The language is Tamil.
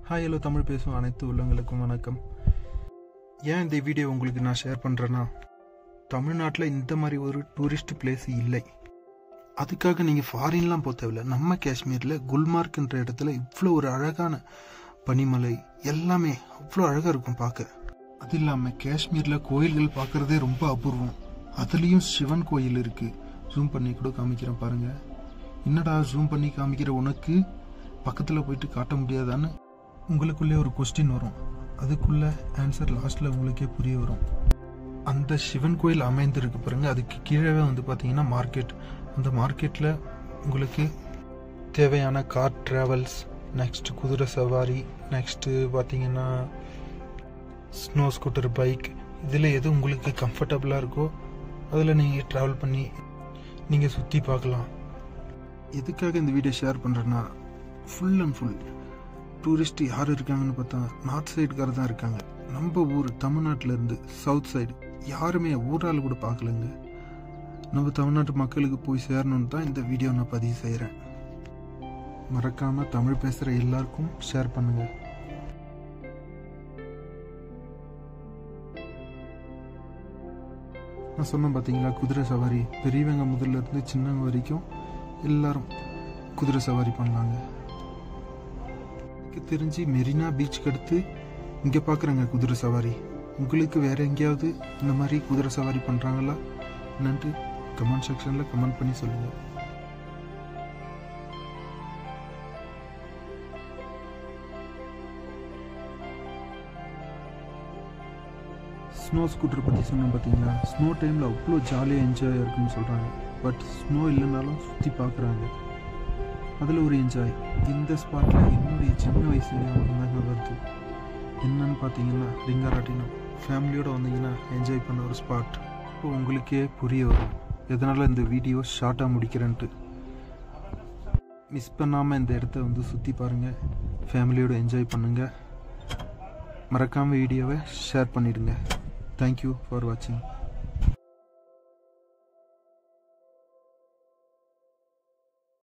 ஹாய் ஹலோ தமிழ் பேசும் அனைத்து உள்ளங்களுக்கும் வணக்கம் ஏன் இந்த வீடியோ உங்களுக்கு நான் ஷேர் பண்ணுறேன்னா தமிழ்நாட்டில் இந்த மாதிரி ஒரு டூரிஸ்ட் பிளேஸ் இல்லை அதுக்காக நீங்கள் ஃபாரின்லாம் போக தேவையில்ல நம்ம காஷ்மீரில் குல்மார்க்ன்ற இடத்துல இவ்வளோ ஒரு அழகான பனிமலை எல்லாமே அவ்வளோ அழகாக இருக்கும் பார்க்க அது இல்லாமல் காஷ்மீரில் கோயில்கள் பார்க்குறதே ரொம்ப அபூர்வம் அதுலேயும் சிவன் கோயில் இருக்குது ஜூம் பண்ணி கூட காமிக்கிறேன் பாருங்கள் என்னடா ஜூம் பண்ணி காமிக்கிற உனக்கு பக்கத்தில் போயிட்டு காட்ட முடியாதான்னு உங்களுக்குள்ளே ஒரு கொஸ்டின் வரும் அதுக்குள்ள ஆன்சர் லாஸ்ட்டில் உங்களுக்கே புரிய வரும் அந்த சிவன் கோயில் அமைந்திருக்கு பாருங்க அதுக்கு கீழே வந்து பார்த்தீங்கன்னா மார்க்கெட் அந்த மார்க்கெட்டில் உங்களுக்கு தேவையான கார் ட்ராவல்ஸ் நெக்ஸ்ட் குதிரை சவாரி நெக்ஸ்ட்டு பார்த்தீங்கன்னா ஸ்னோ ஸ்கூட்டர் பைக் இதில் எது உங்களுக்கு கம்ஃபர்டபுளாக இருக்கோ அதில் நீங்கள் ட்ராவல் பண்ணி நீங்கள் சுற்றி பார்க்கலாம் எதுக்காக இந்த வீடியோ ஷேர் பண்ணுறேன்னா ஃபுல் அண்ட் ஃபுல் டூரிஸ்ட் யார் இருக்காங்கன்னு பார்த்தா நார்த் சைடுக்கார தான் இருக்காங்க நம்ம ஊர் தமிழ்நாட்டில் இருந்து சவுத் சைடு யாருமே ஊரால் கூட பார்க்கலங்க நம்ம தமிழ்நாட்டு மக்களுக்கு போய் சேரணும்னு தான் இந்த வீடியோ நான் பதிவு செய்கிறேன் மறக்காமல் தமிழ் பேசுகிற எல்லாருக்கும் ஷேர் பண்ணுங்கள் நான் சொன்னேன் பார்த்தீங்களா குதிரை சவாரி பெரியவங்க முதல்ல இருந்து சின்னவங்க வரைக்கும் எல்லாரும் குதிரை சவாரி பண்ணலாங்க எனக்கு தெரிஞ்சு மெரினா பீச்சுக்கு அடுத்து இங்கே பார்க்குறேங்க குதிரை சவாரி உங்களுக்கு வேற எங்கேயாவது இந்த மாதிரி குதிரை சவாரி பண்ணுறாங்களா என்னன்ட்டு கமெண்ட் செக்ஷனில் கமெண்ட் பண்ணி சொல்லுங்கள் ஸ்னோ ஸ்கூட்டர் பற்றி சொன்னேன் பார்த்தீங்களா ஸ்னோ டைமில் அவ்வளோ ஜாலியாக என்ஜாய் இருக்குன்னு சொல்கிறாங்க பட் ஸ்னோ இல்லைனாலும் சுற்றி பார்க்குறாங்க அதில் ஒரு என்ஜாய் இந்த ஸ்பாட்டில் என்னுடைய சின்ன வயசு ஞாபகம் தாங்க வருது என்னன்னு பார்த்தீங்கன்னா ரிங்காராட்டினம் ஃபேமிலியோடு வந்தீங்கன்னா என்ஜாய் பண்ண ஒரு ஸ்பாட் இப்போ உங்களுக்கே புரிய வரும் எதனால் இந்த வீடியோ ஷார்ட்டாக முடிக்கிறேன்ட்டு மிஸ் பண்ணாமல் இந்த இடத்த வந்து சுற்றி பாருங்கள் ஃபேமிலியோடு என்ஜாய் பண்ணுங்கள் மறக்காமல் வீடியோவை ஷேர் பண்ணிவிடுங்க தேங்க்யூ ஃபார் வாட்சிங்